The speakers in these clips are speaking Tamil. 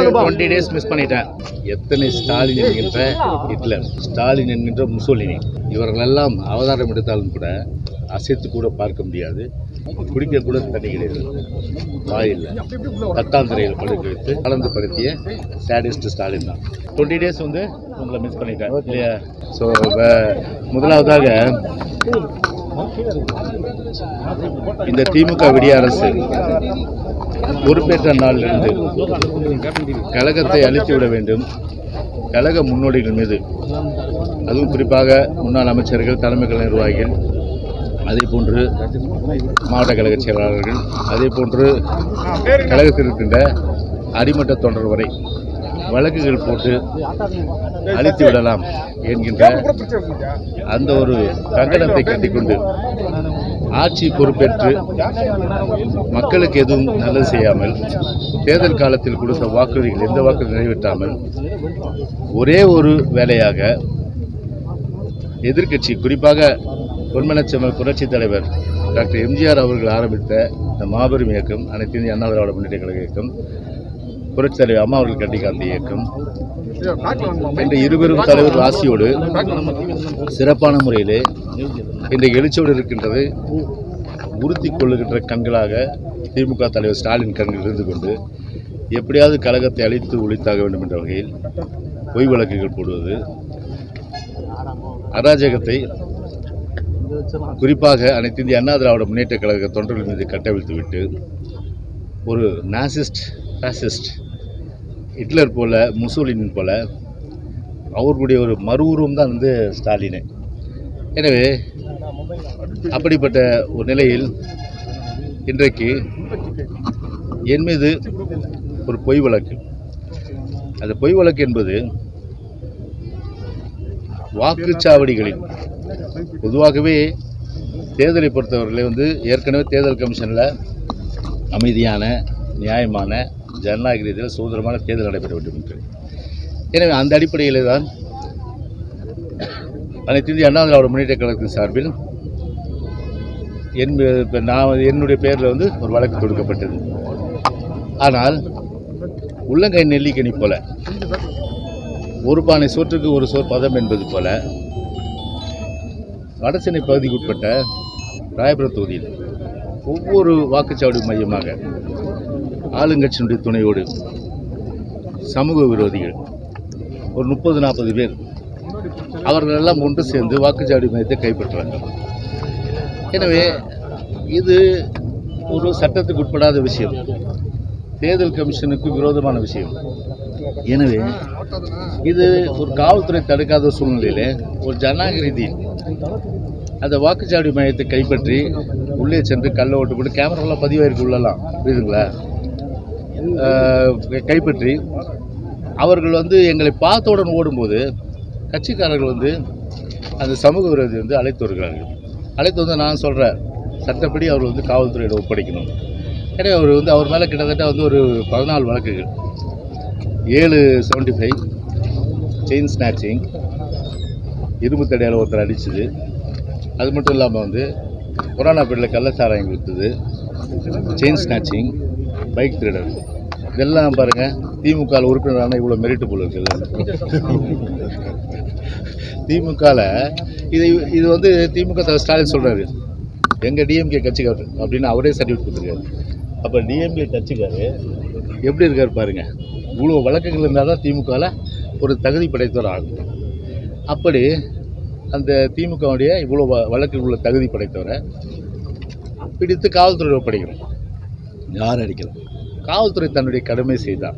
டுவெண்ட்டி டேஸ் மிஸ் பண்ணிட்டேன் எத்தனை ஸ்டாலின் என்கின்ற ஹிட்லர் ஸ்டாலின் என்கின்ற முசோலினி இவர்களெல்லாம் அவதாரம் எடுத்தாலும் கூட அசைத்து கூட பார்க்க முடியாது குடிக்க கூட தண்ணி கிடையாது வாயில் தட்டாந்திரையில் படுக்க வைத்து கலந்து படுத்திய சேடிஸ்ட் ஸ்டாலின் தான் டுவெண்ட்டி டேஸ் வந்து உங்களை மிஸ் பண்ணிட்டேன் இல்லையா ஸோ முதலாவதாக இந்த திமுக விடிய அரசு பொறுப்பேற்ற நாளிலிருந்து கழகத்தை அழித்து விட வேண்டும் கழக முன்னோடிகள் மீது அதுவும் குறிப்பாக முன்னாள் அமைச்சர்கள் தலைமை கழக நிர்வாகிகள் அதே போன்று மாவட்ட கழக செயலாளர்கள் அதே போன்று கழகத்தில் இருக்கின்ற அடிமட்ட தொண்டர் வரை வழக்குகள் போட்டு அழித்து விடலாம் என்கின்ற அந்த ஒரு கங்கணத்தை கட்டிக்கொண்டு ஆட்சி பொறுப்பேற்று மக்களுக்கு எதுவும் நல்லது செய்யாமல் தேர்தல் காலத்தில் கொடுத்த வாக்குறுதிகள் எந்த வாக்குறுதி நிறைவேற்றாமல் ஒரே ஒரு வேலையாக எதிர்க்கட்சி குறிப்பாக பொன்மனச்செம்மல் புரட்சித் தலைவர் டாக்டர் எம்ஜிஆர் அவர்கள் ஆரம்பித்த இந்த மாபெரும் இயக்கம் அனைத்து இந்திய அண்ணா திராவிட முன்னேற்ற கழக இயக்கம் புரட்சித் தலைவர் அம்மா அவர்கள் கட்டி காத்த இயக்கம் இன்று இருவரும் தலைவர் ஆசியோடு சிறப்பான முறையிலே இன்றைக்கு எழுச்சியோடு இருக்கின்றது உறுத்தி கொள்ளுகின்ற கண்களாக திமுக தலைவர் ஸ்டாலின் கண்கள் இருந்து கொண்டு எப்படியாவது கழகத்தை அழித்து ஒழித்தாக வேண்டும் என்ற வகையில் பொய் வழக்குகள் போடுவது அராஜகத்தை குறிப்பாக அனைத்து இந்திய அண்ணா திராவிட முன்னேற்ற கழக தொண்டர்கள் மீது கட்டவிழ்த்து விட்டு ஒரு நாசிஸ்ட் ஃபேசிஸ்ட் ஹிட்லர் போல முசோலின் போல அவர்களுடைய ஒரு மறு உருவம் தான் வந்து ஸ்டாலினு எனவே அப்படிப்பட்ட ஒரு நிலையில் இன்றைக்கு என் மீது ஒரு பொய் வழக்கு அந்த பொய் வழக்கு என்பது வாக்குச்சாவடிகளில் பொதுவாகவே தேர்தலை பொறுத்தவரையிலே வந்து ஏற்கனவே தேர்தல் கமிஷனில் அமைதியான நியாயமான ஜனநாயக ரீதியில் சுதந்திரமான தேர்தல் நடைபெற வேண்டும் என்று எனவே அந்த அடிப்படையில் தான் அனைத்து இந்திய அண்ணா திராவிட முன்னேற்ற கழகத்தின் சார்பில் என் இப்ப நான் என்னுடைய பேரில் வந்து ஒரு வழக்கு தொடுக்கப்பட்டது ஆனால் உள்ளங்கை நெல்லிக்கனி போல ஒரு பானை சோற்றுக்கு ஒரு சோர் பதம் என்பது போல வடசென்னை பகுதிக்கு உட்பட்ட ராயபுரம் தொகுதியில் ஒவ்வொரு வாக்குச்சாவடி மையமாக ஆளுங்கட்சியினுடைய துணையோடு சமூக விரோதிகள் ஒரு முப்பது நாற்பது பேர் அவர்கள் எல்லாம் ஒன்று சேர்ந்து வாக்குச்சாவடி மையத்தை கைப்பற்றுறாங்க எனவே இது ஒரு சட்டத்துக்கு உட்படாத விஷயம் தேர்தல் கமிஷனுக்கு விரோதமான விஷயம் எனவே இது ஒரு காவல்துறை தடுக்காத சூழ்நிலையில் ஒரு ஜனநாயக ரீதியில் அந்த வாக்குச்சாவடி மையத்தை கைப்பற்றி உள்ளே சென்று கள்ள ஓட்டு போட்டு கேமராலாம் பதிவாயிருக்கு உள்ளலாம் புரியுதுங்களா ஆஹ் கைப்பற்றி அவர்கள் வந்து எங்களை பார்த்தவுடன் ஓடும்போது கட்சிக்காரர்கள் வந்து அந்த சமூக விரோதி வந்து அழைத்து வருகிறார்கள் அழைத்து வந்து நான் சொல்கிறேன் சட்டப்படி அவர் வந்து காவல்துறையிடம் ஒப்படைக்கணும் எனவே அவர் வந்து அவர் மேலே கிட்டத்தட்ட வந்து ஒரு பதினாலு வழக்குகள் ஏழு செவன்ட்டி ஃபைவ் செயின் ஸ்நாச்சிங் இரும்பு தடையால் ஒருத்தர் அடிச்சது அது மட்டும் இல்லாமல் வந்து கொரோனா பீரியடில் கள்ளச்சாராயம் விற்றுது செயின் ஸ்நாச்சிங் பைக் திருடர் இதெல்லாம் பாருங்கள் திமுக உறுப்பினரான இவ்வளோ மெரிட்டு போல இருக்குது திமுகவில் இது இது வந்து திமுக தலைவர் ஸ்டாலின் சொல்கிறாரு எங்கள் டிஎம்கே கட்சிக்காரர் அப்படின்னு அவரே சர்டிஃபிகேட் கொடுத்துருக்காரு அப்போ டிஎம்கே கட்சிக்காரு எப்படி இருக்கார் பாருங்க இவ்வளோ வழக்குகள் இருந்தால் தான் திமுகவில் ஒரு தகுதி படைத்தவர் ஆகும் அப்படி அந்த திமுகவுடைய இவ்வளோ வ- வழக்குகள் உள்ள தகுதி படைத்தவரை பிடித்து காவல்துறை ஒப்படைக்கணும் யார் அடிக்கலாம் காவல்துறை தன்னுடைய கடமை செய்தார்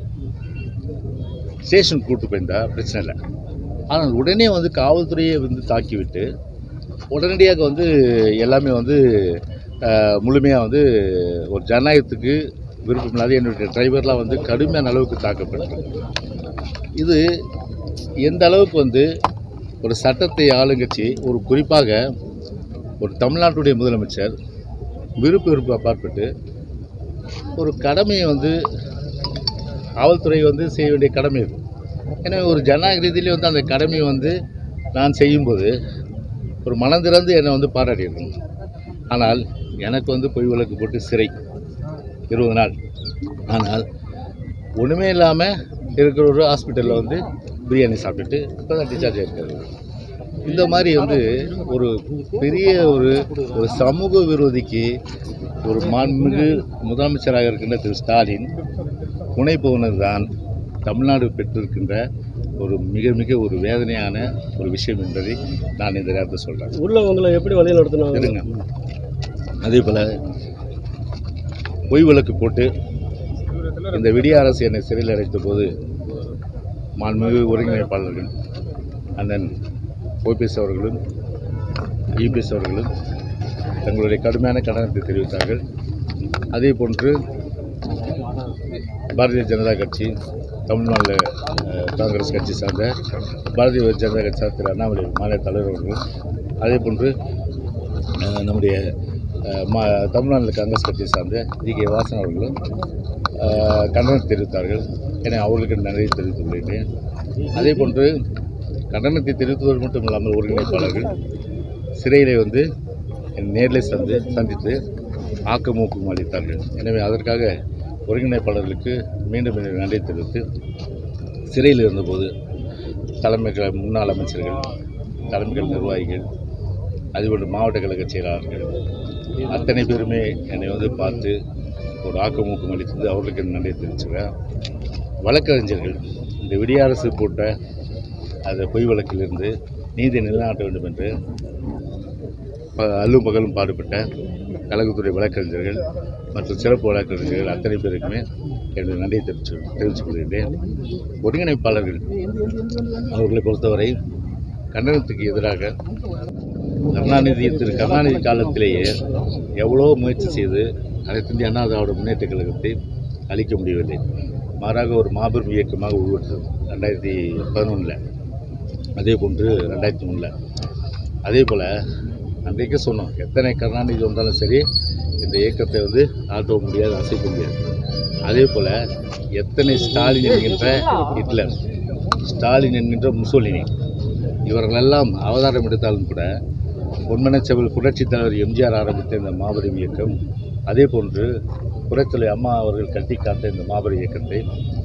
ஸ்டேஷன் கூட்டு போயிருந்தா பிரச்சனை இல்லை ஆனால் உடனே வந்து காவல்துறையை வந்து தாக்கிவிட்டு உடனடியாக வந்து எல்லாமே வந்து முழுமையாக வந்து ஒரு ஜனநாயகத்துக்கு விருப்பமில்லாத என்னுடைய டிரைவர்லாம் வந்து கடுமையான அளவுக்கு தாக்கப்பட்டது இது எந்த அளவுக்கு வந்து ஒரு சட்டத்தை ஆளுங்கட்சி ஒரு குறிப்பாக ஒரு தமிழ்நாட்டுடைய முதலமைச்சர் விருப்பு விருப்பு அப்பாற்பட்டு ஒரு கடமையை வந்து காவல்துறை வந்து செய்ய வேண்டிய கடமை இது எனவே ஒரு ஜனநாயக ரீதியிலே வந்து அந்த கடமையை வந்து நான் செய்யும்போது ஒரு மனம் திறந்து என்னை வந்து பாராட்டியிருக்கணும் ஆனால் எனக்கு வந்து பொய் வழக்கு போட்டு சிறை இருபது நாள் ஆனால் ஒன்றுமே இல்லாமல் இருக்கிற ஒரு ஹாஸ்பிட்டலில் வந்து பிரியாணி சாப்பிட்டுட்டு இப்போ தான் டிஸ்சார்ஜ் ஆகிருக்காரு இந்த மாதிரி வந்து ஒரு பெரிய ஒரு ஒரு சமூக விரோதிக்கு ஒரு மாண்புமிகு முதலமைச்சராக இருக்கின்ற திரு ஸ்டாலின் துணை போனது தான் தமிழ்நாடு பெற்றிருக்கின்ற ஒரு மிக மிக ஒரு வேதனையான ஒரு விஷயம் என்பதை நான் இந்த நேரத்தில் சொல்கிறேன் உள்ள உங்களை எப்படி வழி நடத்தினாங்க இருங்க அதே போல் பொய் வழக்கு போட்டு இந்த விடிய அரசு என்னை சிறையில் அடைத்த போது மாண்புமிகு ஒருங்கிணைப்பாளர்கள் அண்ணன் ஓபிஎஸ் அவர்களும் இபிஎஸ் அவர்களும் தங்களுடைய கடுமையான கண்டனத்தை தெரிவித்தார்கள் அதே போன்று பாரதிய ஜனதா கட்சி தமிழ்நாடு அஹ், காங்கிரஸ் கட்சி சார்ந்த பாரதிய ஜனதா கட்சி சார்ந்த திரு அண்ணாமலை மாநில தலைவர் அவர்களும் அதே போன்று அஹ், நம்முடைய அஹ், மா தமிழ்நாடு காங்கிரஸ் கட்சியை சார்ந்த ஜி கே வாசன் அவர்களும் அஹ், கண்டனம் தெரிவித்தார்கள் என அவர்களுக்கு நன்றி தெரிவித்துக் கொள்கிறேன் அதே போன்று கண்டனத்தை தெரிவித்தது மட்டும் இல்லாமல் ஒருங்கிணைப்பாளர்கள் சிறையிலே வந்து என்னை நேரில் சந்தி சந்தித்து ஆக்கமூக்கம் அளித்தார்கள் எனவே அதற்காக ஒருங்கிணைப்பாளர்களுக்கு மீண்டும் மீண்டும் நன்றி தெரிவித்து சிறையில் இருந்தபோது தலைமைகள் முன்னாள் அமைச்சர்கள் தலைமைகள் நிர்வாகிகள் அதுபோன்று மாவட்ட கழக செயலாளர்கள் அத்தனை பேருமே என்னை வந்து பார்த்து ஒரு ஆக்கமூக்கம் அளித்தது அவர்களுக்கு நன்றி தெரிவிச்சுக்கிறேன் வழக்கறிஞர்கள் இந்த விடிய அரசு போட்ட அந்த பொய் வழக்கிலிருந்து நீதி நிலைநாட்ட வேண்டும் என்று ப- அல்லும் பகலும் பாடுபட்ட கழகத்துறை வழக்கறிஞர்கள் மற்றும் சிறப்பு வழக்கறிஞர்கள் அத்தனை பேருக்குமே என்னுடைய நன்றியை தெரிவிச்சு தெரிவித்துக் கொள்கிறேன் ஒருங்கிணைப்பாளர்கள் அவர்களை பொறுத்தவரை கண்டனத்துக்கு எதிராக கருணாநிதி திரு கருணாநிதி காலத்திலேயே எவ்வளோ முயற்சி செய்து அனைத்து இந்திய அண்ணா திராவிட முன்னேற்ற கழகத்தை அழிக்க முடியவில்லை மாறாக ஒரு மாபெரும் இயக்கமாக உருவெடுத்தது ரெண்டாயிரத்தி பதினொன்றில் அதே போன்று ரெண்டாயிரத்தி மூணில் அதே போல் அன்றைக்கே சொன்னோம் எத்தனை கருணாநிதி வந்தாலும் சரி இந்த இயக்கத்தை வந்து ஆட்ட முடியாது அசைக்க முடியாது அதே போல் எத்தனை ஸ்டாலின் என்கின்ற ஹிட்லர் ஸ்டாலின் என்கின்ற முசோலினி இவர்களெல்லாம் அவதாரம் எடுத்தாலும் கூட பொன்மனச்செவல் புரட்சித் தலைவர் எம்ஜிஆர் ஆரம்பித்த இந்த மாபெரும் இயக்கம் அதே போன்று புரட்சித்தலைவர் அம்மா அவர்கள் கட்டி காத்த இந்த மாபெரும் இயக்கத்தை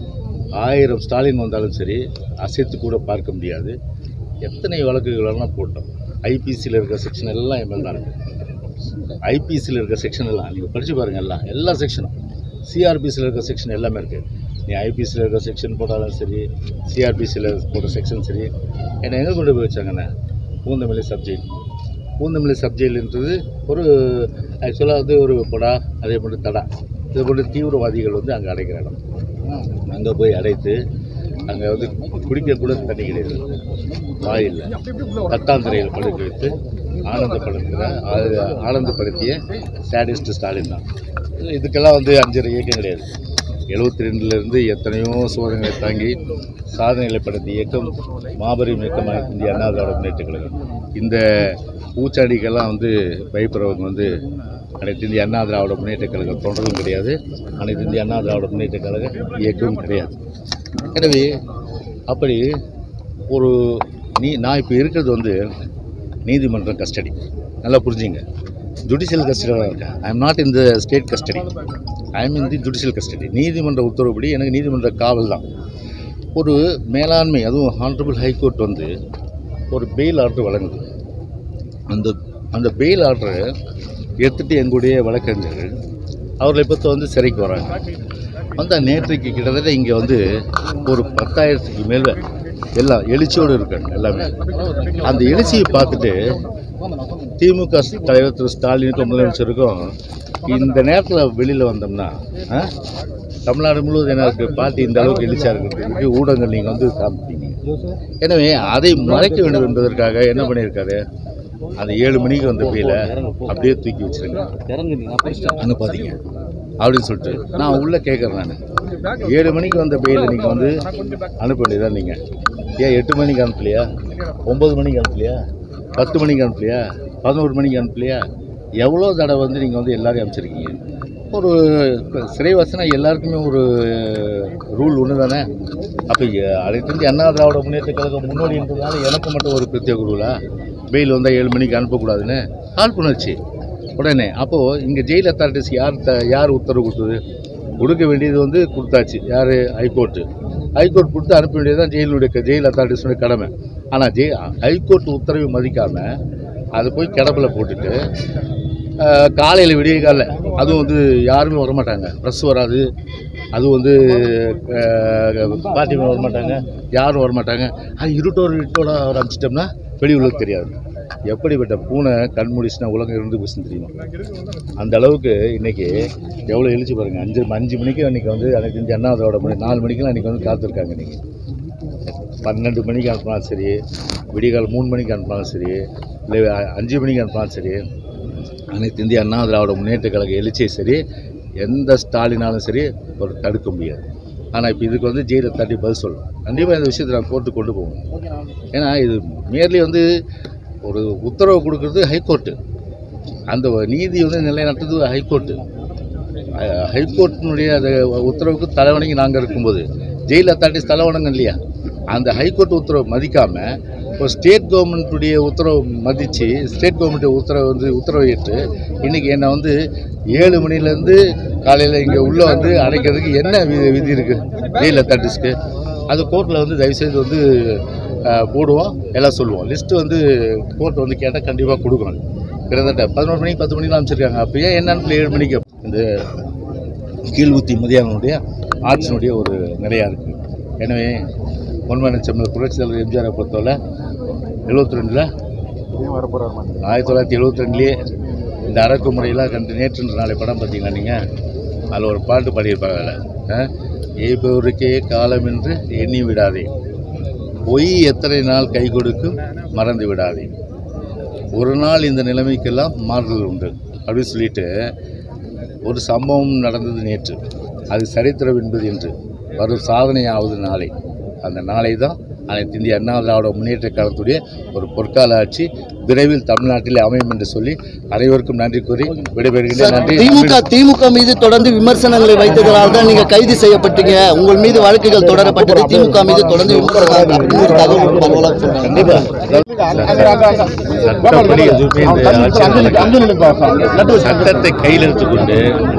ஆயிரம் ஸ்டாலின் வந்தாலும் சரி அசைத்து கூட பார்க்க முடியாது எத்தனை வழக்குகளெல்லாம் போட்டோம் ஐபிசியில் இருக்கிற செக்ஷன் எல்லாம் எம்எல் தான் இருக்குது ஐபிசியில் இருக்கிற செக்ஷன் எல்லாம் நீங்கள் படித்து பாருங்கள் எல்லாம் எல்லா செக்ஷனும் சிஆர்பிசியில் இருக்கிற செக்ஷன் எல்லாமே இருக்குது நீ ஐபிசியில் இருக்கிற செக்ஷன் போட்டாலும் சரி சிஆர்பிசியில் போட்ட செக்ஷன் சரி என்னை எங்கே கொண்டு போய் வச்சாங்கண்ணே பூந்தமல்லி சப்ஜெக்ட் பூந்தமல்லி சப்ஜெக்ட்ன்றது ஒரு ஆக்சுவலாக வந்து ஒரு பொடா அதே போன்று தடா இது போன்ற தீவிரவாதிகள் வந்து அங்கே அடைக்கிற இடம் அங்கே போய் அடைத்து அங்கே வந்து குடிக்க கூட தண்ணி கிடையாது வாயில் தட்டாந்திரையில் படுக்க வைத்து ஆனந்தப்படுத்துகிற ஆ- ஆனந்தப்படுத்திய சேடிஸ்ட் ஸ்டாலின் தான் இது- இதுக்கெல்லாம் வந்து அஞ்சரை இயக்கம் கிடையாது எழுபத்தி ரெண்டுலேருந்து எத்தனையோ சோதனைகளை தாங்கி சாதனைகளை படுத்திய இயக்கம் மாபெரும் இயக்கமாக இந்திய அண்ணா திராவிட முன்னேற்ற கழகம் இந்த பூச்சாடிக்கெல்லாம் வந்து பயப்படுறவங்க வந்து அனைத்து இந்திய அண்ணா திராவிட முன்னேற்ற கழக தொண்டரும் கிடையாது அனைத்து இந்திய அண்ணா திராவிட முன்னேற்ற கழக இயக்கமும் கிடையாது எனவே அப்படி ஒரு நீ நான் இப்போ இருக்கிறது வந்து நீதிமன்றம் கஸ்டடி நல்லா புரிஞ்சுங்க ஜுடிஷியல் கஸ்டடியில் இருக்கேன் I am not in the state custody I am in the judicial custody நீதிமன்ற உத்தரவுப்படி எனக்கு நீதிமன்ற காவல் தான் ஒரு மேலாண்மை அதுவும் ஹானரபிள் ஹைகோர்ட் வந்து ஒரு பெயில் ஆர்டர் வழங்குது அந்த அந்த பெயில் ஆர்டரை எடுத்துகிட்டு எங்களுடைய வழக்கறிஞர்கள் அவர்களை பற்றி வந்து சிறைக்கு வராங்க வந்தால் நேற்றைக்கு கிட்டத்தட்ட இங்கே வந்து ஒரு பத்தாயிரத்துக்கு மேலே எல்லாம் எழுச்சியோடு இருக்காங்க எல்லாமே அந்த எழுச்சியை பார்த்துட்டு திமுக தலைவர் திரு ஸ்டாலினுக்கும் முதலமைச்சருக்கும் இந்த நேரத்தில் வெளியில் வந்தோம்னா ஆ, தமிழ்நாடு முழுவதும் எனக்கு பார்ட்டி இந்த அளவுக்கு எழுச்சியாக இருக்கிறதுக்கு ஊடகங்கள் நீங்கள் வந்து காமிப்பீங்க எனவே அதை மறைக்க வேண்டும் என்பதற்காக என்ன பண்ணியிருக்காரு அந்த ஏழு மணிக்கு வந்த பெயில அப்படியே தூக்கி வச்சிருங்க அங்கே பார்த்தீங்க அப்படின்னு சொல்லிட்டு நான் உள்ளே கேட்குறேன் நான் ஏழு மணிக்கு வந்த பெயில நீங்கள் வந்து அனுப்ப வேண்டியதான் நீங்கள் ஏன் எட்டு மணிக்கு அனுப்பலையா ஒம்பது மணிக்கு அனுப்பலையா பத்து மணிக்கு அனுப்பலையா பதினோரு மணிக்கு அனுப்பலையா எவ்வளோ தடவை வந்து நீங்கள் வந்து எல்லாரையும் அனுப்பிச்சிருக்கீங்க ஒரு சிறைவாசனா எல்லாருக்குமே ஒரு ரூல் ஒன்று தானே அப்போ அனைத்து இந்திய அண்ணா திராவிட முன்னேற்ற கழகம் முன்னோடின்றதுனால எனக்கு மட்டும் ஒரு பிரத்யேக ரூலா பெயில் வந்தால் ஏழு மணிக்கு அனுப்பக்கூடாதுன்னு காழ்ப்புணர்ச்சி உடனே அப்போது இங்கே ஜெயில் அத்தாரிட்டிஸ் யார் த யார் உத்தரவு கொடுத்தது கொடுக்க வேண்டியது வந்து கொடுத்தாச்சு யார் ஹைகோர்ட்டு ஹைகோர்ட் கொடுத்து அனுப்ப வேண்டியதுதான் ஜெயிலுடைய ஜெயில் அத்தாரிட்டிஸுடைய கடமை ஆனால் ஜெய் ஹைகோர்ட் உத்தரவை மதிக்காமல் அதை போய் கிடப்பில் போட்டுட்டு காலையில் விடிய காலைல அதுவும் வந்து யாருமே வரமாட்டாங்க ப்ரெஸ் வராது அதுவும் வந்து பார்ட்டி வரமாட்டாங்க யாரும் வரமாட்டாங்க அது இருட்டோட இருட்டோட ஆரம்பிச்சிட்டோம்னா வெளி உலகம் தெரியாது எப்படிப்பட்ட பூனை கண் முடிச்சுனா உலகம் இருந்து போச்சுன்னு தெரியுமா அந்த அளவுக்கு இன்னைக்கு எவ்வளோ எழுச்சி பாருங்க அஞ்சு அஞ்சு மணிக்கு அன்றைக்கி வந்து அன்றைக்கி தெரிஞ்சு அண்ணாவதோட மணி நாலு மணிக்கெல்லாம் அன்றைக்கி வந்து காத்திருக்காங்க இன்றைக்கி பன்னெண்டு மணிக்கு அனுப்பினாலும் சரி விடிகால் மூணு மணிக்கு அனுப்பினாலும் சரி இல்லை அஞ்சு மணிக்கு அனுப்பினாலும் சரி அனைத்து இந்திய அண்ணா திராவிட முன்னேற்ற கழக எழுச்சியை சரி எந்த ஸ்டாலினாலும் சரி ஒரு தடுக்க முடியாது ஆனால் இப்போ இதுக்கு வந்து ஜெயிலை தட்டி பதில் சொல்லணும் கண்டிப்பாக இந்த விஷயத்தை நான் கோர்ட்டு கொண்டு போவோம் ஏன்னா இது மேர்லி வந்து ஒரு உத்தரவு கொடுக்கறது ஹைகோர்ட்டு அந்த நீதி வந்து நிலைநாட்டுறது ஹைகோர்ட்டு அஹ் ஹைகோர்ட்டினுடைய அந்த உத்தரவுக்கு தலைவணங்கி நாங்கள் இருக்கும்போது ஜெயில் அத்தாரிட்டிஸ் தலைவணங்க இல்லையா அந்த ஹைகோர்ட் உத்தரவு மதிக்காமல் இப்போ ஸ்டேட் கவர்மெண்ட்டுடைய உத்தரவு மதித்து ஸ்டேட் கவர்மெண்ட் உத்தரவு வந்து உத்தரவை ஏற்று இன்றைக்கி என்னை வந்து ஏழு மணிலேருந்து காலையில் இங்கே உள்ளே வந்து அடைக்கிறதுக்கு என்ன விதி விதி இருக்குது ஜெயில் அத்தாரிட்டிஸ்க்கு அது கோர்ட்டில் வந்து தயவுசெய்து வந்து அஹ், போடுவோம் எல்லாம் சொல்லுவோம் லிஸ்ட்டு வந்து கோர்ட் வந்து கேட்டால் கண்டிப்பாக கொடுக்கணும் கிட்டத்தட்ட பதினோரு மணிக்கு பத்து மணிக்கு அமைச்சிருக்காங்க அப்போ ஏன் என்னன்னு ஏழு மணிக்கு இந்த கீழ்வுத்தி மதியானுடைய ஆட்சியினுடைய ஒரு நிலையாக இருக்குது எனவே பொன்மன செம்மல் புரட்சி தலைவர் எம்ஜிஆரை பொறுத்தவரை எழுபத்தி ரெண்டில் ஆயிரத்தி தொள்ளாயிரத்தி எழுபத்தி ரெண்டுலேயே இந்த அடக்குமுறையெல்லாம் கண்டு நேற்று நாளை படம் பார்த்தீங்கன்னா நீங்கள் அதில் ஒரு பாட்டு பாடியிருப்பாங்க அதில் ஏய்பவருக்கே காலம் என்று எண்ணி விடாதே பொய் எத்தனை நாள் கை கொடுக்கும் மறந்து விடாதே ஒரு நாள் இந்த நிலைமைக்கெல்லாம் மாறுதல் உண்டு அப்படின்னு சொல்லிட்டு ஒரு சம்பவம் நடந்தது நேற்று அது சரித்திரம் என்பது என்று வரும் சாதனையாவது நாளை அந்த நாளை தான் அனைத்து இந்திய அண்ணா திராவிட முன்னேற்ற காலத்துடைய ஒரு பொற்கால ஆட்சி விரைவில் தமிழ்நாட்டில் அமையும் என்று சொல்லி அனைவருக்கும் நன்றி கூறி விடைபெறுகின்றேன் நன்றி திமுக திமுக மீது தொடர்ந்து விமர்சனங்களை வைத்ததனால் தான் நீங்க கைது செய்யப்பட்டீங்க உங்கள் மீது வழக்குகள் தொடரப்பட்டது திமுக மீது தொடர்ந்து விமர்சனம் அப்படின்னு ஒரு தகவல் பரவலாக சொல்றாங்க கண்டிப்பா சட்டப்படி எதுவுமே இந்த ஆட்சியில் நடக்காது. சட்டத்தை கையில் எடுத்துக்கொண்டு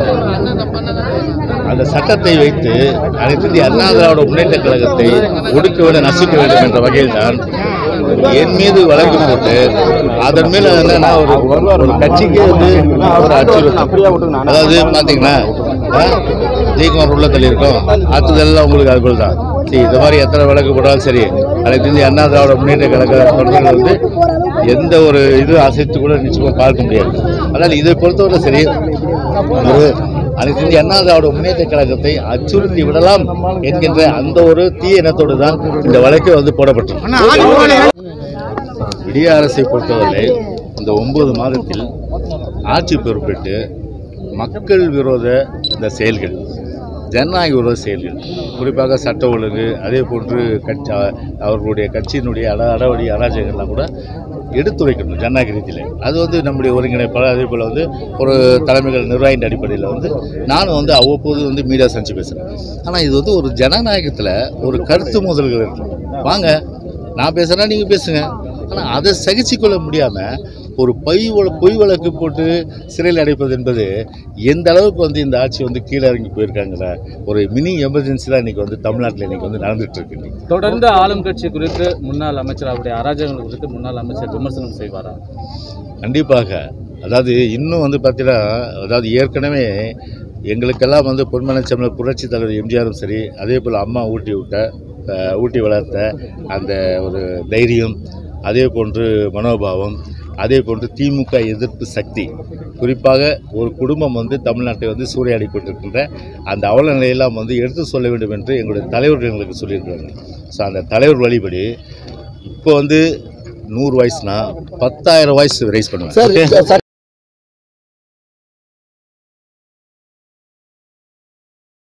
அந்த சட்டத்தை வைத்து அனைத்து இந்திய அண்ணா திராவிட முன்னேற்ற கழகத்தை ஒடுக்க வேண்டும் நசுக்க வேண்டும் என்ற வகையில் தான் என் மீது வழக்கு போட்டு அதன் மேல என்னன்னா ஒரு ஒரு கட்சிக்கு வந்து ஒரு அச்சுறுத்தல் அதாவது பாத்தீங்கன்னா ஆ, ஜெயக்குமார் உள்ள தள்ளியிருக்கோம் அடுத்ததெல்லாம் உங்களுக்கு அது போல தான் சரி இந்த மாதிரி எத்தனை வழக்கு போட்டாலும் சரி அனைத்து இந்திய அண்ணா திராவிட முன்னேற்ற கழக தொண்டர்கள் வந்து எந்த ஒரு இது அசைத்து கூட நிச்சயமாக பார்க்க முடியாது அதனால் இதை பொறுத்தவரை சரி ஒரு அனைத்து இந்திய அண்ணா திராவிட முன்னேற்ற கழகத்தை அச்சுறுத்தி விடலாம் என்கின்ற அந்த ஒரு தீய எண்ணத்தோடு தான் இந்த வழக்கு வந்து போடப்பட்டது விடிய அரசை பொறுத்தவரை இந்த ஒன்பது மாதத்தில் ஆட்சி பொறுப்பேற்று மக்கள் விரோத இந்த செயல்கள் ஜனநாயக விரோத செயல்கள் குறிப்பாக சட்ட ஒழுங்கு அதே போன்று கட்சி அவர்களுடைய கட்சியினுடைய அட அடவடி அராஜகங்கள்லாம் கூட எடுத்துரைக்கணும் ஜனநாயக ரீதியில் அது வந்து நம்முடைய ஒருங்கிணைப்பாளர் அதே போல் வந்து ஒரு தலைமைகள் நிர்வாகின்ற அடிப்படையில் வந்து நானும் வந்து அவ்வப்போது வந்து மீடியா சந்திச்சு பேசுகிறேன் ஆனால் இது வந்து ஒரு ஜனநாயகத்தில் ஒரு கருத்து மோதல்கள் இருக்கு வாங்க நான் பேசுகிறேன் நீங்கள் பேசுங்க ஆனால் அதை சகிச்சுக்கொள்ள முடியாமல் ஒரு பொய் வழ- பொய் வழக்கு போட்டு சிறையில் அடைப்பது என்பது எந்த அளவுக்கு வந்து இந்த ஆட்சி வந்து கீழே இறங்கி போயிருக்காங்கிற ஒரு மினி எமர்ஜென்சி தான் இன்றைக்கி வந்து தமிழ்நாட்டில் இன்றைக்கி வந்து நடந்துட்டு இருக்கு இன்னைக்கு. தொடர்ந்து ஆளும் கட்சி குறித்து முன்னாள் அமைச்சர் அவருடைய அராஜகங்கள் குறித்து முன்னாள் அமைச்சர் விமர்சனம் செய்வாரா கண்டிப்பாக அதாவது இன்னும் வந்து பார்த்தீங்கன்னா அதாவது ஏற்கனவே எங்களுக்கெல்லாம் வந்து பொன்மனச்சம்பள புரட்சி தலைவர் எம்ஜிஆரும் சரி அதே போல் அம்மா ஊட்டி விட்ட அஹ், ஊட்டி வளர்த்த அந்த ஒரு தைரியம் அதே போன்று மனோபாவம் அதே போன்று திமுக எதிர்ப்பு சக்தி குறிப்பாக ஒரு குடும்பம் வந்து தமிழ்நாட்டை வந்து சூறையாடி கொண்டிருக்கின்ற அந்த அவல நிலையெல்லாம் வந்து எடுத்து சொல்ல வேண்டும் என்று எங்களுடைய தலைவர்கள் எங்களுக்கு சொல்லியிருக்காங்க ஸோ அந்த தலைவர் வழிபடி இப்போ வந்து நூறு வயசுனா பத்தாயிரம் வயசு ரைஸ் பண்ணுவேன் சார் Okay? சட்ட